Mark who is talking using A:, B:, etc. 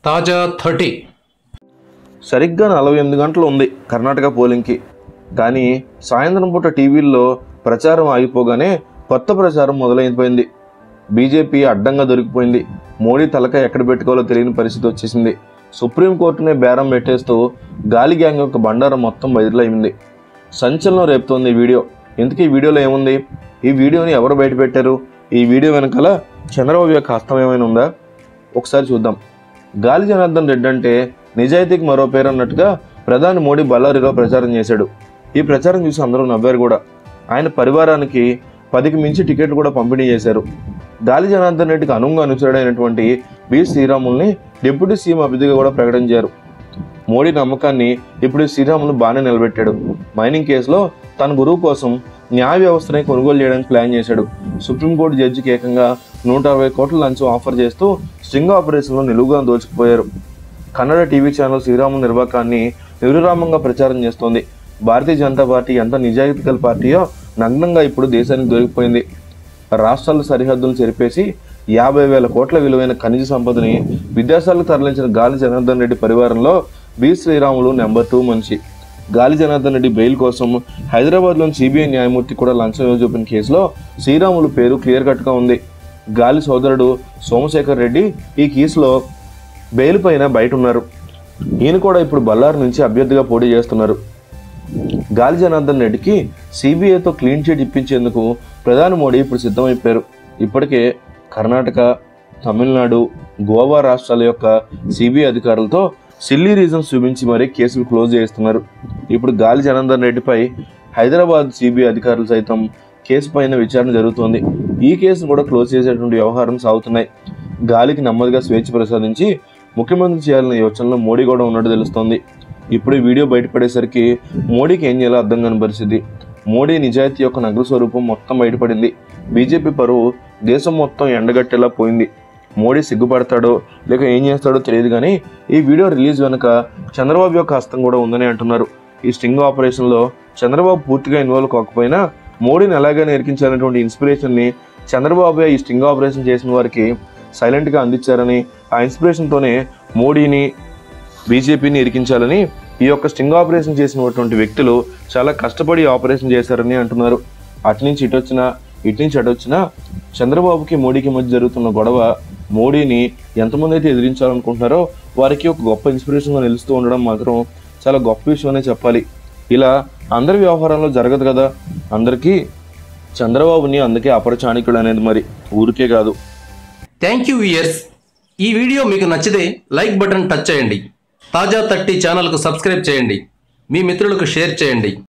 A: తాజా థర్టీ
B: సరిగ్గా నలభై ఎనిమిది గంటలు ఉంది కర్ణాటక పోలింగ్కి కానీ సాయంత్రం పూట టీవీల్లో ప్రచారం ఆగిపోగానే కొత్త ప్రచారం మొదలైపోయింది బీజేపీ అడ్డంగా దొరికిపోయింది మోడీ తలక ఎక్కడ పెట్టుకోవాలో తెలియని పరిస్థితి వచ్చేసింది సుప్రీంకోర్టునే బేరం పెట్టేస్తూ గాలి గ్యాంగ్ యొక్క బండారం మొత్తం బయటలైంది సంచలనం రేపుతోంది ఈ వీడియో ఇంతకీ ఈ వీడియోలో ఏముంది ఈ వీడియోని ఎవరు బయట పెట్టారు ఈ వీడియో వెనకాల చంద్రబాబు యొక్క హస్తం ఏమైనా ఉందా ఒకసారి చూద్దాం గాలి జనార్దన్ రెడ్డి అంటే నిజాయితీకి మరో పేరు అన్నట్టుగా ప్రధాని మోడీ బళ్ళారిలో ప్రచారం చేశాడు ఈ ప్రచారం చూసి అందరూ నవ్వారు కూడా ఆయన పరివారానికి పదికి మించి టికెట్లు కూడా పంపిణీ చేశారు గాలి జనార్దన్ రెడ్డికి అనుంగా అనుచరుడైనటువంటి బి శ్రీరాముల్ని డిప్యూటీ సీఎం అభ్యర్థిగా కూడా ప్రకటించారు మోడీ నమ్మకాన్ని ఇప్పుడు శ్రీరాములు బాగానే నిలబెట్టాడు మైనింగ్ కేసులో తన గురువు కోసం న్యాయ వ్యవస్థని కొనుగోలు చేయడానికి ప్లాన్ చేశాడు సుప్రీంకోర్టు జడ్జికి ఏకంగా నూట అరవై కోట్ల లంచం ఆఫర్ చేస్తూ స్ట్రింగ్ ఆపరేషన్లో నిలువుగా దోచుకుపోయారు కన్నడ టీవీ ఛానల్ శ్రీరాములు నిర్వాకాన్ని నిర్విరామంగా ప్రచారం చేస్తోంది భారతీయ జనతా పార్టీ ఎంత నిజాయితీ గల పార్టీయో నగ్నంగా ఇప్పుడు దేశానికి దొరికిపోయింది రాష్ట్రాల సరిహద్దులు చెరిపేసి యాభై వేల కోట్ల విలువైన ఖనిజ సంపదని విదేశాలకు తరలించిన గాలి జనార్దన్ రెడ్డి పరివారంలో బి శ్రీరాములు నెంబర్ టూ మనిషి గాలి జనార్దన్ రెడ్డి బెయిల్ కోసం హైదరాబాద్లోని సిబిఐ న్యాయమూర్తి కూడా లంచం చూపిన కేసులో శ్రీరాములు పేరు క్లియర్ కట్గా ఉంది గాలి సోదరుడు సోమశేఖర్ రెడ్డి ఈ కేసులో బెయిల్ పైన బయట ఉన్నారు ఈయన కూడా ఇప్పుడు బళ్ళారి నుంచి అభ్యర్థిగా పోటీ చేస్తున్నారు గాలి జనార్దన్ రెడ్డికి సిబిఐతో క్లీన్ చిట్ ఇప్పించేందుకు ప్రధాని మోడీ ఇప్పుడు సిద్ధమైపోయారు ఇప్పటికే కర్ణాటక తమిళనాడు గోవా రాష్ట్రాల యొక్క సిబిఐ అధికారులతో సిల్లీ రీజన్స్ చూపించి మరీ కేసులు క్లోజ్ చేస్తున్నారు ఇప్పుడు గాలి జనార్దన్ రెడ్డిపై హైదరాబాద్ సిబిఐ అధికారులు సైతం కేసు పైన విచారణ జరుగుతోంది ఈ కేసును కూడా క్లోజ్ చేసేటువంటి వ్యవహారం సాగుతున్నాయి గాలికి నెమ్మదిగా స్వేచ్ఛ ప్రసాదించి ముఖ్యమంత్రి చేయాలనే యోచనలో మోడీ కూడా ఉన్నట్టు తెలుస్తోంది ఇప్పుడు ఈ వీడియో బయటపడేసరికి మోడీకి ఏం చేయాలో అర్థం కాని పరిస్థితి మోడీ నిజాయితీ యొక్క నగర స్వరూపం మొత్తం బయటపడింది బీజేపీ పరువు దేశం మొత్తం ఎండగట్టేలా పోయింది మోడీ సిగ్గుపడతాడో లేక ఏం చేస్తాడో తెలియదు కానీ ఈ వీడియో రిలీజ్ వెనుక చంద్రబాబు యొక్క హస్తం కూడా ఉందని అంటున్నారు ఈ స్టింగ్ ఆపరేషన్లో చంద్రబాబు పూర్తిగా ఇన్వాల్వ్ కాకపోయినా మోడీని ఎలాగైనా ఇరికించాలనేటువంటి ఇన్స్పిరేషన్ని చంద్రబాబు ఈ స్టింగ్ ఆపరేషన్ చేసిన వారికి సైలెంట్గా అందించారని ఆ ఇన్స్పిరేషన్తోనే మోడీని బీజేపీని ఇరికించాలని ఈ యొక్క స్టింగ్ ఆపరేషన్ చేసినటువంటి వ్యక్తులు చాలా కష్టపడి ఈ ఆపరేషన్ చేశారని అంటున్నారు అటు నుంచి ఇటు వచ్చినా ఇటు నుంచి అటు వచ్చినా చంద్రబాబుకి మోడీకి మధ్య జరుగుతున్న గొడవ మోడీని ఎంతమంది అయితే ఎదిరించాలనుకుంటున్నారో వారికి ఒక గొప్ప ఇన్స్పిరేషన్గా నిలుస్తూ ఉండడం మాత్రం చాలా గొప్ప విషయం అనే చెప్పాలి ఇలా అందరి వ్యవహారంలో జరగదు కదా అందరికీ చంద్రబాబుని అందుకే అపరచాణికుడు అనేది మరి ఊరికే కాదు
A: థ్యాంక్ యూ ఇయర్స్ ఈ వీడియో మీకు నచ్చితే లైక్ బటన్ టచ్ చేయండి తాజా థర్టీ ఛానల్కు సబ్స్క్రైబ్ చేయండి మీ మిత్రులకు షేర్ చేయండి